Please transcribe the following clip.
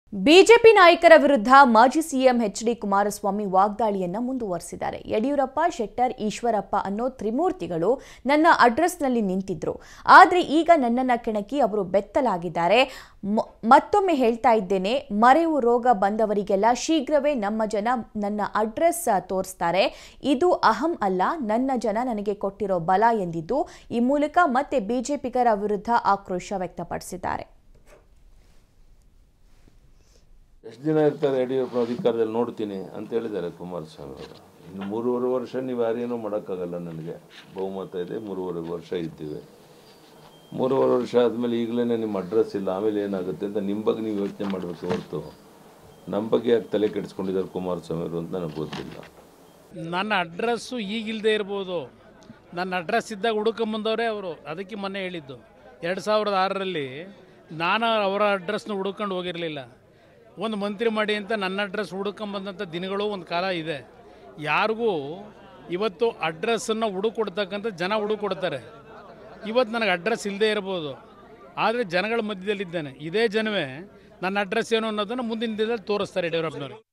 BJP ನಾಯಕರ ವಿರುದ್ಧ ಮಾಜಿ ಸಿಎಂ ಎಚ್ ಡಿ ಕುಮಾರಸ್ವಾಮಿ ವಾಗ್ದಾಳಿಯನ್ನ ಮುಂದುವರೆಸಿದ್ದಾರೆ ಯಡಿಯೂರಪ್ಪ ಶೆಟ್ಟರ್ ಈಶ್ವರಪ್ಪ ಅನ್ನೋ ತ್ರಿಮೂರ್ತಿಗಳು ನನ್ನ ಅಡ್ರೆಸ್ನಲ್ಲಿ ನಿಂತಿದ್ರು ಆದ್ರೆ ಈಗ ನನ್ನನ್ನ ಕೆಣಕಿ ಅವರು ಬೆತ್ತಲಾಗಿದ್ದಾರೆ ಮ- ಮತ್ತೊಮ್ಮೆ ಹೇಳ್ತಾ ಇದ್ದೇನೆ ಮರೆವು ರೋಗ ಬಂದವರಿಗೆಲ್ಲ ಶೀಘ್ರವೇ ನಮ್ಮ ಜನ ನನ್ನ ಅಡ್ರೆಸ್ ತೋರಿಸ್ತಾರೆ ಇದು ಅಹಂ ಅಲ್ಲ ನನ್ನ ಜನ ನನಗೆ ಕೊಟ್ಟಿರೋ ಬಲ ಎಂದಿದ್ದು ಈ ಮೂಲಕ ಮತ್ತೆ ಬಿಜೆಪಿಗರ ವಿರುದ್ಧ ಆಕ್ರೋಶ ವ್ಯಕ್ತಪಡಿಸಿದ್ದಾರೆ ಎಷ್ಟು ದಿನ ಇರ್ತಾರೆ ಯಡಿಯೂರಪ್ಪ ಅಧಿಕಾರದಲ್ಲಿ ನೋಡ್ತೀನಿ ಅಂತ ಹೇಳಿದ್ದಾರೆ ಕುಮಾರಸ್ವಾಮಿ ಅವರು ಇನ್ನು ಮೂರುವರೆ ವರ್ಷ ನೀವು ಯಾರೇನೂ ಮಾಡೋಕ್ಕಾಗಲ್ಲ ನನಗೆ ಬಹುಮತ ಇದೆ ಮೂರುವರೆ ವರ್ಷ ಇದ್ದೀವಿ ಮೂರುವರೆ ವರ್ಷ ಆದಮೇಲೆ ಈಗಲೇ ನಿಮ್ಮ ಅಡ್ರೆಸ್ ಇಲ್ಲ ಆಮೇಲೆ ಏನಾಗುತ್ತೆ ಅಂತ ನಿಮ್ಮ ಬಗ್ಗೆ ನೀವು ಯೋಚನೆ ಮಾಡಬೇಕು ಹೊರತು ನಮ್ಮ ಬಗ್ಗೆ ಯಾಕೆ ತಲೆ ಕೆಡಿಸ್ಕೊಂಡಿದ್ದಾರೆ ಕುಮಾರಸ್ವಾಮಿ ಅವರು ಅಂತ ನನಗೆ ಗೊತ್ತಿಲ್ಲ ನನ್ನ ಅಡ್ರೆಸ್ಸು ಈಗಿಲ್ಲದೆ ಇರ್ಬೋದು ನನ್ನ ಅಡ್ರೆಸ್ ಇದ್ದಾಗ ಹುಡುಕೊಂಬಂದವರೇ ಅವರು ಅದಕ್ಕೆ ಮೊನ್ನೆ ಹೇಳಿದ್ದು ಎರಡು ಸಾವಿರದ ಆರರಲ್ಲಿ ನಾನು ಅವರ ಅಡ್ರೆಸ್ನ ಹುಡುಕೊಂಡು ಹೋಗಿರಲಿಲ್ಲ ಒಂದು ಮಂತ್ರಿ ಮಾಡಿ ಅಂತ ನನ್ನ ಅಡ್ರೆಸ್ ಹುಡುಕೊಂಬಂದಂಥ ದಿನಗಳು ಒಂದು ಕಾಲ ಇದೆ ಯಾರಿಗೂ ಇವತ್ತು ಅಡ್ರೆಸ್ಸನ್ನು ಹುಡುಕೊಡ್ತಕ್ಕಂಥ ಜನ ಹುಡುಕೊಡ್ತಾರೆ ಇವತ್ತು ನನಗೆ ಅಡ್ರೆಸ್ ಇಲ್ಲದೆ ಇರ್ಬೋದು ಆದರೆ ಜನಗಳ ಮಧ್ಯದಲ್ಲಿದ್ದೇನೆ ಇದೇ ಜನವೇ ನನ್ನ ಅಡ್ರೆಸ್ ಏನು ಅನ್ನೋದನ್ನು ಮುಂದಿನ ದಿನದಲ್ಲಿ ತೋರಿಸ್ತಾರೆ ಯಡಿಯೂರಪ್ಪನವರು